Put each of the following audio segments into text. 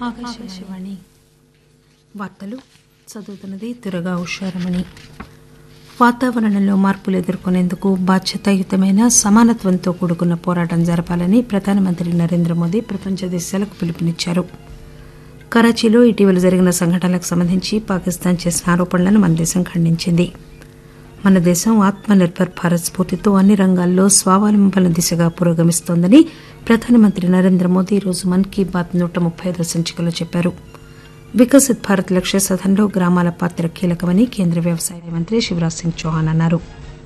ఆకాశవాణి వార్తలు చదువుతున్నది దురగా ఉషారమణి వాతావరణంలో మార్పులు ఎదుర్కొనేందుకు బాధ్యతాయుతమైన సమానత్వంతో కూడుకున్న పోరాటం జరపాలని ప్రధానమంత్రి నరేంద్ర మోదీ ప్రపంచ దేశాలకు పిలుపునిచ్చారు కరాచీలో ఇటీవల జరిగిన సంఘటనలకు సంబంధించి పాకిస్తాన్ చేసిన ఆరోపణలను మన దేశం ఖండించింది మన దేశం ఆత్మ నిర్భర్ భారత్ స్ఫూర్తితో అన్ని రంగాల్లో స్వావలంబన దిశగా పురోగమిస్తోందని ప్రధానమంత్రి నరేంద్ర మోదీ ఈరోజు మన్ కీ బాత్ నూట ముప్పై ఐదో సంచికలో చెప్పారు వికసిత్ భారత్ లక్ష్య సాధనలో గ్రామాల పాత్ర కీలకమని కేంద్ర వ్యవసాయ మంత్రి శివరాజ్ సింగ్ చౌహాన్ అన్నారు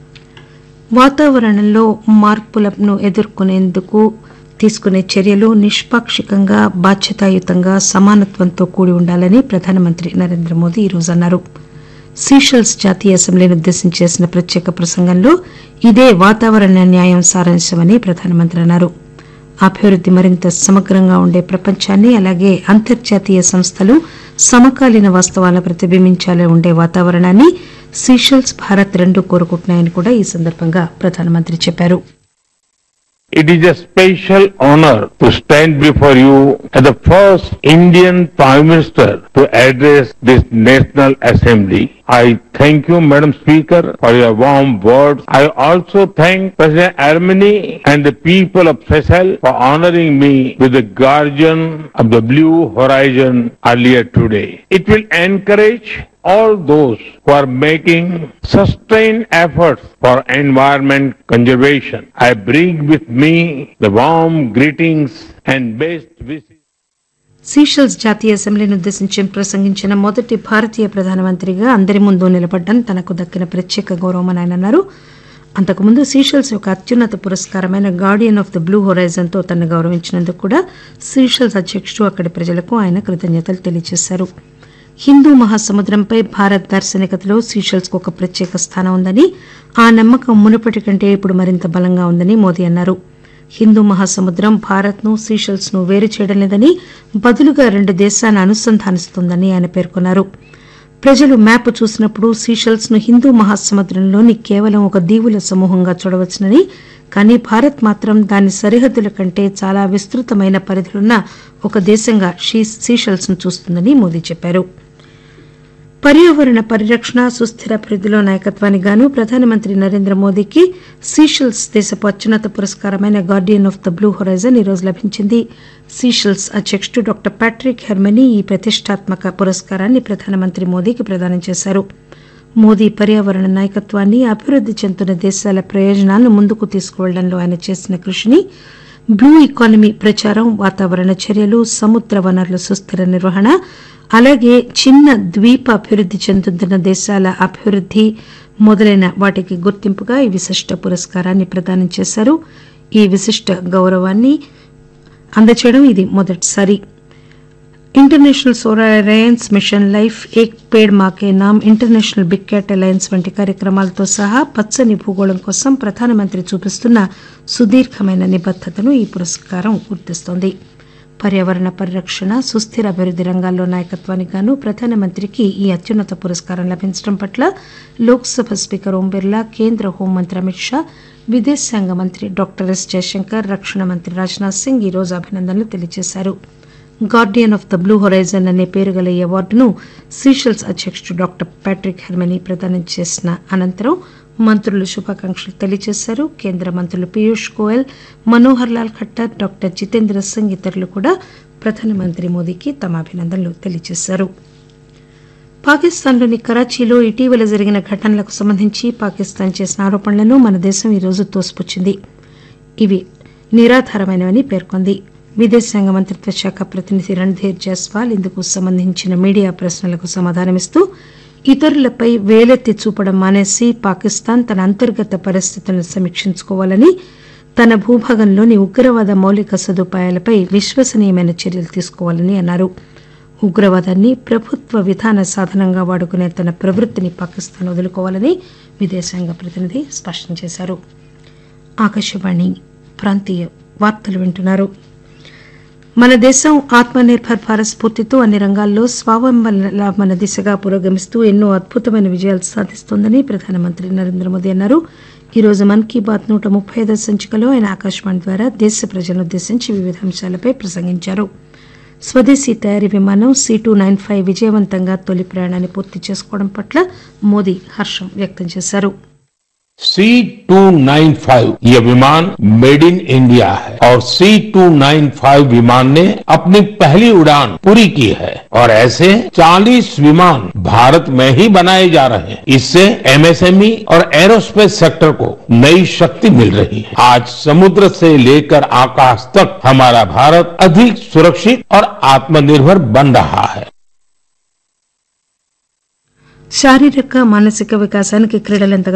వాతావరణంలో మార్పులను ఎదుర్కొనేందుకు తీసుకునే చర్యలు నిష్పాక్షికంగా బాధ్యతాయుతంగా సమానత్వంతో కూడి ఉండాలని ప్రధానమంత్రి నరేంద్ర మోదీ ఈరోజు అన్నారు సీషెల్స్ జాతీయ అసెంబ్లీని ఉద్దేశించి చేసిన ప్రత్యేక ప్రసంగంలో ఇదే వాతావరణ న్యాయం సారాంశమని ప్రధానమంత్రి అన్నారు అభివృద్ది మరింత సమగ్రంగా ఉండే ప్రపంచాన్ని అలాగే అంతర్జాతీయ సంస్థలు సమకాలీన వాస్తవాలను ప్రతిబింబించాలని ఉండే వాతావరణాన్ని సీషెల్స్ భారత్ రెండు కోరుకుంటున్నాయని కూడా ఈ సందర్భంగా ప్రధానమంత్రి చెప్పారు It is a special honor to stand before you as the first Indian Prime Minister to address this National Assembly. I thank you, Madam Speaker, for your warm words. I also thank President Armeni and the people of Seychelles for honoring me with the Guardian of the Blue Horizon earlier today. It will encourage all those who are making sustained efforts for environment conservation. I bring with me the warm greetings and best wishes. Seychelles జాతీయ అసెంబ్లీని ఉద్దేశించి ప్రసంగించిన మొదటి భారతీయ ప్రధానమంత్రిగా అందరి ముందు నిలబడ్డం తనకు దక్కిన ప్రత్యేక గౌరవమని ఆయన అన్నారు అంతకుముందు సీషెల్స్ యొక్క అత్యున్నత పురస్కారమైన guardian of the blue horizon తో తనను గౌరవించినందుకు కూడా సీషెల్స్ అధ్యక్షుడు అక్కడి ప్రజలకు ఆయన కృతజ్ఞతలు తెలియజేశారు హిందూ మహాసముద్రంపై భారత్ దార్శనికతలో సీషెల్స్ కు ఒక ప్రత్యేక స్థానం ఉందని ఆ నమ్మకం మునుపటి కంటే ఇప్పుడు మరింత బలంగా ఉందని మోదీ అన్నారు హిందూ మహాసముద్రం భారత్ ను సీషెల్స్ ను వేరు చేయడం లేదని బదులుగా రెండు దేశాలను అనుసంధానిస్తోందని ఆయన పేర్కొన్నారు ప్రజలు మ్యాప్ చూసినప్పుడు సీషెల్స్ ను హిందూ మహాసముద్రంలోని కేవలం ఒక దీవుల సమూహంగా చూడవచ్చునని కానీ భారత్ మాత్రం దాని సరిహద్దుల కంటే చాలా విస్తృతమైన పరిధిలున్న ఒక దేశంగా సీషెల్స్ ను చూస్తుందని మోదీ చెప్పారు పర్యావరణ పరిరక్షణ సుస్థిర అభివృద్దిలో నాయకత్వానికి గాను ప్రధానమంత్రి నరేంద్ర మోదీకి సీషెల్స్ దేశపు అత్యున్నత పురస్కారమైన guardian of the blue horizon ఈరోజు లభించింది సీషెల్స్ అధ్యక్షుడు డాక్టర్ ప్యాట్రిక్ హెర్మనీ ఈ ప్రతిష్టాత్మక పురస్కారాన్ని ప్రధానమంత్రి మోదీకి ప్రదానం చేశారు మోదీ పర్యావరణ నాయకత్వాన్ని అభివృద్ది చెందుతున్న దేశాల ప్రయోజనాలను ముందుకు తీసుకువెళ్లడంలో ఆయన చేసిన కృషిని బ్లూ ఎకానమీ ప్రచారం వాతావరణ చర్యలు సముద్ర వనరుల సుస్థిర నిర్వహణ అలాగే చిన్న ద్వీప అభివృద్ది చెందుతున్న దేశాల అభివృద్ది మొదలైన వాటికి గుర్తింపుగా ఈ విశిష్ట పురస్కారాన్ని ప్రదానం చేశారు ఈ విశిష్ట గౌరవాన్ని అందచేయడం ఇది మొదటిసారి international solar alliance mission life ఏక్ పేడ్ మాకే నామ్ ఇంటర్నేషనల్ బిగ్ క్యాట్ అలయన్స్ వంటి కార్యక్రమాలతో సహా పచ్చని భూగోళం కోసం ప్రధానమంత్రి చూపిస్తున్న సుదీర్ఘమైన నిబద్దతను ఈ పురస్కారం గుర్తిస్తోంది పర్యావరణ పరిరక్షణ సుస్థిర అభివృద్ది రంగాల్లో నాయకత్వానికి గాను ప్రధానమంత్రికి ఈ అత్యున్నత పురస్కారం లభించడం పట్ల లోక్సభ స్పీకర్ ఓం బిర్లా కేంద్ర హోంమంత్రి అమిత్ షా విదేశాంగ మంత్రి డాక్టర్ ఎస్ జయశంకర్ రక్షణ మంత్రి రాజ్నాథ్ సింగ్ ఈ రోజు అభినందనలు తెలియజేశారు guardian of the blue horizon అనే పేరు గల ఈ అవార్డును సీషెల్స్ అధ్యక్షుడు డాక్టర్ ప్యాట్రిక్ హెర్మనీ ప్రదానం చేసిన అనంతరం మంత్రులు శుభాకాంక్షలు తెలియజేశారు కేంద్ర మంత్రులు పీయూష్ గోయల్ మనోహర్ లాల్ ఖట్టర్ డాక్టర్ జితేంద్ర సింగ్ ఇతరులు కూడా ప్రధానమంత్రి మోదీకి తమ అభినందనలు తెలియజేశారు పాకిస్తాన్లోని కరాచీలో ఇటీవల జరిగిన ఘటనలకు సంబంధించి పాకిస్తాన్ చేసిన ఆరోపణలను మన దేశం ఈరోజు తోసిపుచ్చింది ఇవి నిరాధారమైనవని పేర్కొంది విదేశాంగ మంత్రిత్వ శాఖ ప్రతినిధి రణ్ధీర్ జైస్వాల్ ఇందుకు సంబంధించిన మీడియా ప్రశ్నలకు సమాధానమిస్తూ ఇతరులపై వేలెత్తి చూపడం మానేసి పాకిస్తాన్ తన అంతర్గత పరిస్థితులను సమీక్షించుకోవాలని తన భూభాగంలోని ఉగ్రవాద మౌలిక సదుపాయాలపై విశ్వసనీయమైన చర్యలు తీసుకోవాలని అన్నారు ఉగ్రవాదాన్ని ప్రభుత్వ విధాన సాధనంగా వాడుకునే తన ప్రవృత్తిని పాకిస్తాన్ వదులుకోవాలని విదేశాంగ ప్రతినిధి స్పష్టం చేశారు ఆకాశవాణి ప్రాంతీయ వార్తలు వింటున్నారు మన దేశం ఆత్మ నిర్భర్ భారత్ స్ఫూర్తితో అన్ని రంగాల్లో స్వావలంబన దిశగా పురోగమిస్తూ ఎన్నో అద్భుతమైన విజయాలు సాధిస్తోందని ప్రధానమంత్రి నరేంద్ర మోదీ అన్నారు ఈ రోజు మన్ కీ బాత్ నూట ముప్పై ఐదో సంచికలో ఆయన ఆకాశవాణి ద్వారా దేశ ప్రజలను ఉద్దేశించి వివిధ అంశాలపై ప్రసంగించారు స్వదేశీ తయారీ విమానం సి టూ నైన్ ఫైవ్ విజయవంతంగా తొలి ప్రయాణాన్ని పూర్తి చేసుకోవడం పట్ల మోదీ హర్షం వ్యక్తం చేశారు सी टू नाइन फाइव ये विमान मेड इन इंडिया है और सी टू नाइन फाइव विमान ने अपनी पहली उड़ान पूरी की है और ऐसे 40 विमान भारत में ही बनाए जा रहे हैं इससे एमएसएमई और एरोस्पेस सेक्टर को नई शक्ति मिल रही है आज समुद्र से लेकर आकाश तक हमारा भारत अधिक सुरक्षित और आत्मनिर्भर बन रहा है శారీరక మానసిక వికాసానికి క్రీడలు ఎంతగా